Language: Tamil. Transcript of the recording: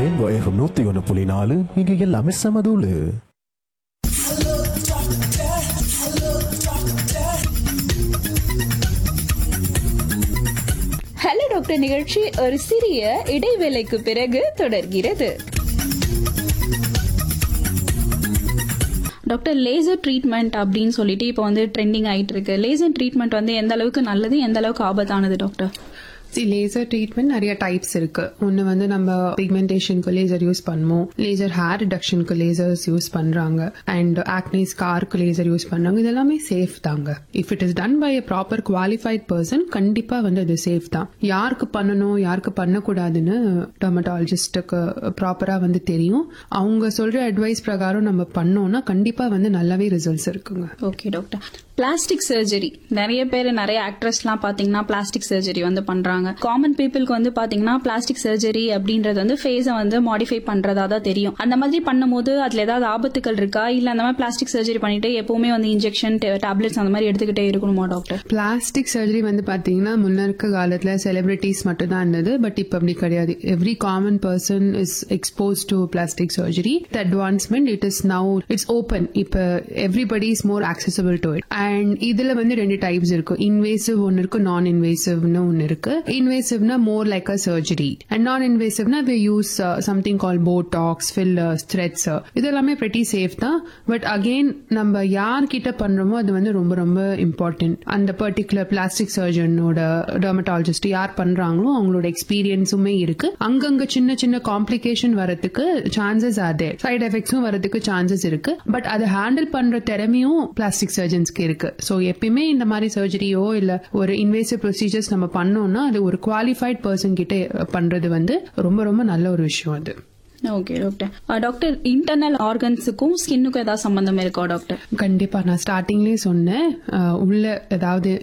ரெயின்போ எஃப்எம் நூத்தி ஒன்று புள்ளி நாலு இங்க எல்லாமே சமதூளு ஹலோ டாக்டர் நிகழ்ச்சி ஒரு சிறிய இடைவேளைக்கு பிறகு தொடர்கிறது டாக்டர் லேசர் ட்ரீட்மெண்ட் அப்படின்னு சொல்லிட்டு இப்போ வந்து ட்ரெண்டிங் ஆயிட்டு இருக்கு லேசர் ட்ரீட்மெண்ட் வந்து எந்த அளவுக்கு நல்லது எந்த அளவுக்கு ஆபத்தானது டாக்டர் லேசர் ட்ரீட்மெண்ட் நிறைய டைப்ஸ் இருக்கு ஒன்னு வந்து நம்ம பிக்மெண்டேஷனுக்கு லேசர் யூஸ் பண்ணுவோம் லேசர் ஹேர் ரிடக்ஷனுக்கு லேசர்ஸ் யூஸ் பண்றாங்க அண்ட் ஆக்னி ஸ்கார்க்கு லேசர் யூஸ் பண்றாங்க இது எல்லாமே சேஃப் தாங்க if it is done by a proper qualified person கண்டிப்பா வந்து அது சேஃப் தான் யாருக்கு பண்ணணும் யாருக்கு பண்ணக்கூடாதுன்னு டெர்மட்டாலஜிஸ்டுக்கு ப்ராப்பரா வந்து தெரியும் அவங்க சொல்ற அட்வைஸ் பிரகாரம் நம்ம பண்ணோம்னா கண்டிப்பா வந்து நல்லாவே ரிசல்ட்ஸ் இருக்குங்க ஓகே டாக்டர் பிளாஸ்டிக் சர்ஜரி நிறைய பேர் நிறைய ஆக்ட்ரஸ்லாம் பாத்தீங்கன்னா பிளாஸ்டிக் சர்ஜரி வந்து பண்றாங்க காமன் பீப்புளுக்கு வந்து பாத்தீங்கன்னா பிளாஸ்டிக் சர்ஜரி அப்படின்றது வந்து ஃபேஸை வந்து மாடிஃபை பண்றதா தான் தெரியும் அந்த மாதிரி பண்ணும்போது அதுல ஏதாவது ஆபத்துகள் இருக்கா இல்ல அந்த மாதிரி பிளாஸ்டிக் சர்ஜரி பண்ணிட்டு எப்பவுமே வந்து இன்ஜெக்ஷன் டேப்லெட்ஸ் அந்த மாதிரி எடுத்துக்கிட்டே இருக்கணுமா டாக்டர் பிளாஸ்டிக் சர்ஜரி வந்து பாத்தீங்கன்னா முன்ன இருக்க காலத்துல செலிபிரிட்டிஸ் மட்டும் தான் இருந்தது பட் இப்ப அப்படி கிடையாது every common person is expose to plastic surgery the advancement it is now it's open இப்ப everybody is more accessible to it and இதுல வந்து ரெண்டு டைப்ஸ் இருக்கு இன்வேசிவ் ஒன்னு இருக்கு நான் இன்வேசிவ்னு ஒன்னு இருக்கு இன்வேசிவ்னா more like a surgery and non இன்வேசிவ்னா they use something call Botox fillers threads இது எல்லாமே pretty சேஃப் தான் பட் அகெயின் நம்ம யார்கிட்ட பண்றோமோ அது வந்து ரொம்ப ரொம்ப இம்பார்ட்டன்ட் அந்த பர்டிகுலர் பிளாஸ்டிக் சர்ஜனோட டெர்மட்டாலஜிஸ்ட் யார் பண்றாங்களோ அவங்களோட எக்ஸ்பீரியன்ஸுமே இருக்கு அங்கங்க சின்ன சின்ன காம்ப்ளிகேஷன் வரதுக்கு சான்சஸ் ஆதே சைடு எஃபெக்ட்ஸும் வரதுக்கு சான்சஸ் இருக்கு பட் அதை ஹேண்டில் பண்ற திறமையும் பிளாஸ்டிக் சர்ஜன்ஸ்க்கு இருக்கு ஸோ எப்பயுமே இந்த மாதிரி சர்ஜரியோ இல்ல ஒரு இன்வேசிவ் ப்ரொசீஜர்ஸ் நம்ம பண்ணோம்னா அது ஒரு குவாலிஃபைட் பர்சன் கிட்ட பண்றது வந்து ரொம்ப ரொம்ப நல்ல ஒரு விஷயம் அது ஓகே டாக்டர் டாக்டர் இன்டர்னல் ஆர்கன்ஸுக்கும் ஸ்கின்னுக்கும் ஏதாவது சம்பந்தம் இருக்கா டாக்டர் கண்டிப்பா நான் ஸ்டார்டிங்லயே சொன்னேன் அஹ், உள்ள ஏதாவது